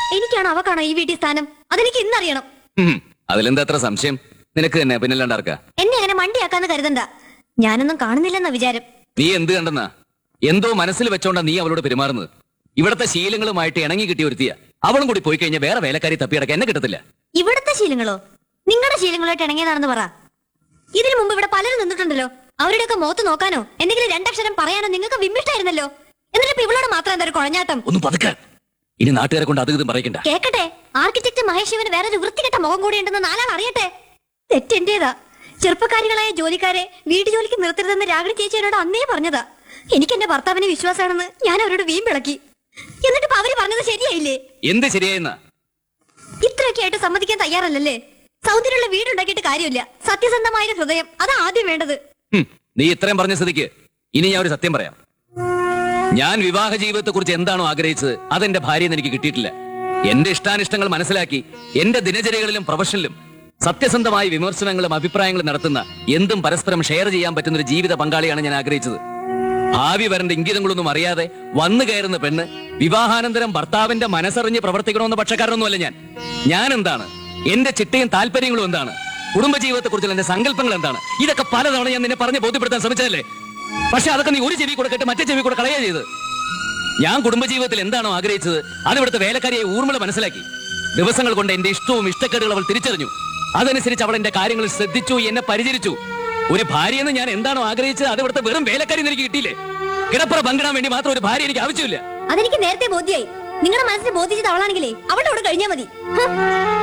എനിക്കാണോ അവക്കാണോ ഈ വീട്ടിൽ സ്ഥാനം അതെനിക്ക് ഇന്നറിയണം ഉം, അതിലെന്താ അത്ര സംശയം നിനക്ക് തന്നെ പിന്നല്ലാണ്ടാർക്കാ എന്നെ അങ്ങനെ മണ്ടിയാക്കാന്ന് കരുതണ്ട ഞാനൊന്നും കാണുന്നില്ലെന്ന വിചാരം നീ എന്ത് കണ്ടെന്നാ എന്തോ മനസ്സിൽ വെച്ചോണ്ടാ നീ അവളോട് പെരുമാറുന്നത് ഇവിടത്തെ ശീലങ്ങളുമായിട്ട് ഇണങ്ങി കിട്ടിയ ഒരുത്തിയ അവളും കൂടി പോയി കഴിഞ്ഞാൽ വേറെ വേലക്കാരി തപ്പിയടക്കം എന്നെ കിട്ടത്തില്ല ഇവിടുത്തെ ശീലങ്ങളോ നിങ്ങളുടെ ശീലങ്ങളായിട്ട് ഇണങ്ങിയതാണെന്ന് പറ ഇതിനു മുമ്പ് ഇവിടെ പലരും നിന്നിട്ടുണ്ടല്ലോ അവരുടെയൊക്കെ മുഖത്ത് നോക്കാനോ എന്തെങ്കിലും രണ്ടക്ഷരം പറയാനോ നിങ്ങൾക്ക് വിമ്മിഷ്ടായിരുന്നല്ലോ എന്നിട്ട് ഇപ്പൊ ഇവളോട് മാത്രം എന്താ ഒരു കുഴഞ്ഞാട്ടം ഒന്ന് പതുക്കാൻ ഇനി നാട്ടുകാരെ കൊണ്ട് അത് ഇതും പറയണ്ട കേക്കട്ടെ ആർക്കിടെക്ട് മഹേഷ് ശിവന് വേറൊരു വൃത്തികെട്ട മുഖം കൂടി ഉണ്ടെന്ന് നാലാൾ അറിയട്ടെ തെറ്റെന്റേതാ ചെറുപ്പക്കാരികളായ ജോലിക്കാരെ വീട്ടു ജോലിക്ക് നിർത്തരുതെന്ന് രാഗിണി ചേച്ചി എന്നോട് അന്നേ പറഞ്ഞതാ എനിക്ക് എന്റെ ഭർത്താവിന് വിശ്വാസമാണെന്ന് ഞാൻ അവരോട് വീം വിളക്കി എന്നിട്ട് ഇപ്പൊ അവര് പറഞ്ഞത് ശരിയായില്ലേ എന്ത് ശരിയായെന്നാ ഇത്രയൊക്കെ ആയിട്ട് സമ്മതിക്കാൻ തയ്യാറല്ലല്ലേ സൗന്ദര്യമുള്ള വീടുണ്ടാക്കിയിട്ട് കാര്യമില്ല സത്യസന്ധമായ ഒരു ഹൃദയം അതാ ആദ്യം വേണ്ടത് ഹും, നീ ഇത്രയും പറഞ്ഞ സ്ഥിതിക്ക് ഇനി ഞാൻ ഒരു സത്യം പറയാം ഞാൻ വിവാഹ ജീവിതത്തെ കുറിച്ച് എന്താണോ ആഗ്രഹിച്ചത് അതെന്റെ ഭാര്യയെന്ന് എനിക്ക് കിട്ടിയിട്ടില്ല എന്റെ ഇഷ്ടാനിഷ്ടങ്ങൾ മനസ്സിലാക്കി എന്റെ ദിനചര്യകളിലും പ്രൊഫഷനിലും സത്യസന്ധമായ വിമർശനങ്ങളും അഭിപ്രായങ്ങളും നടത്തുന്ന എന്തും പരസ്പരം ഷെയർ ചെയ്യാൻ പറ്റുന്ന ഒരു ജീവിത പങ്കാളിയാണ് ഞാൻ ആഗ്രഹിച്ചത് ഭാവി വരേണ്ട ഇംഗിതങ്ങളൊന്നും അറിയാതെ വന്നു കയറുന്ന പെണ്ണ് വിവാഹാനന്തരം ഭർത്താവിന്റെ മനസ്സറിഞ്ഞ് പ്രവർത്തിക്കണമെന്ന പക്ഷക്കാരനൊന്നുമല്ല ഞാൻ ഞാൻ എന്താണ് എന്റെ ചിട്ടയും താല്പര്യങ്ങളും എന്താണ് കുടുംബജീവിതത്തെ കുറിച്ചുള്ള എന്റെ സങ്കല്പങ്ങൾ എന്താണ് ഇതൊക്കെ പലതവണ ഞാൻ നിന്നെ പറഞ്ഞ് ബോധ്യപ്പെടുത്താൻ ശ്രമിച്ചതല്ലേ പക്ഷെ അതൊക്കെ നീ ഒരു ചെവി കൂടെ കേട്ട് മറ്റേ ചെവി കൂടെ കളയുക ചെയ്ത് ഞാൻ കുടുംബജീവിതത്തിൽ എന്താണോ ആഗ്രഹിച്ചത് അത് ഇവിടുത്തെ വേലക്കാരിയെ ഊർമിള മനസ്സിലാക്കി ദിവസങ്ങൾ കൊണ്ട് എന്റെ ഇഷ്ടവും ഇഷ്ടക്കേടുകൾ അവൾ തിരിച്ചറിഞ്ഞു അതനുസരിച്ച് അവൾ എന്റെ കാര്യങ്ങൾ ശ്രദ്ധിച്ചു എന്നെ പരിചരിച്ചു ഒരു ഭാര്യയെന്ന് ഞാൻ എന്താണോ ആഗ്രഹിച്ചത് അത് ഇവിടുത്തെ വെറും വേലക്കാരി എനിക്ക് കിട്ടിയില്ലേ കിടപ്പുറ പങ്കിടാൻ വേണ്ടി മാത്രം ഒരു ഭാര്യ എനിക്ക് ആവശ്യമില്ല അതെനിക്ക് നേരത്തെ ബോധ്യായി നിങ്ങളുടെ മനസ്സിന് ബോധിച്ചത് അവളാണെങ്കിലേ അവളുടെ കൂടെ കഴിഞ്ഞാൽ മതി ഹ്.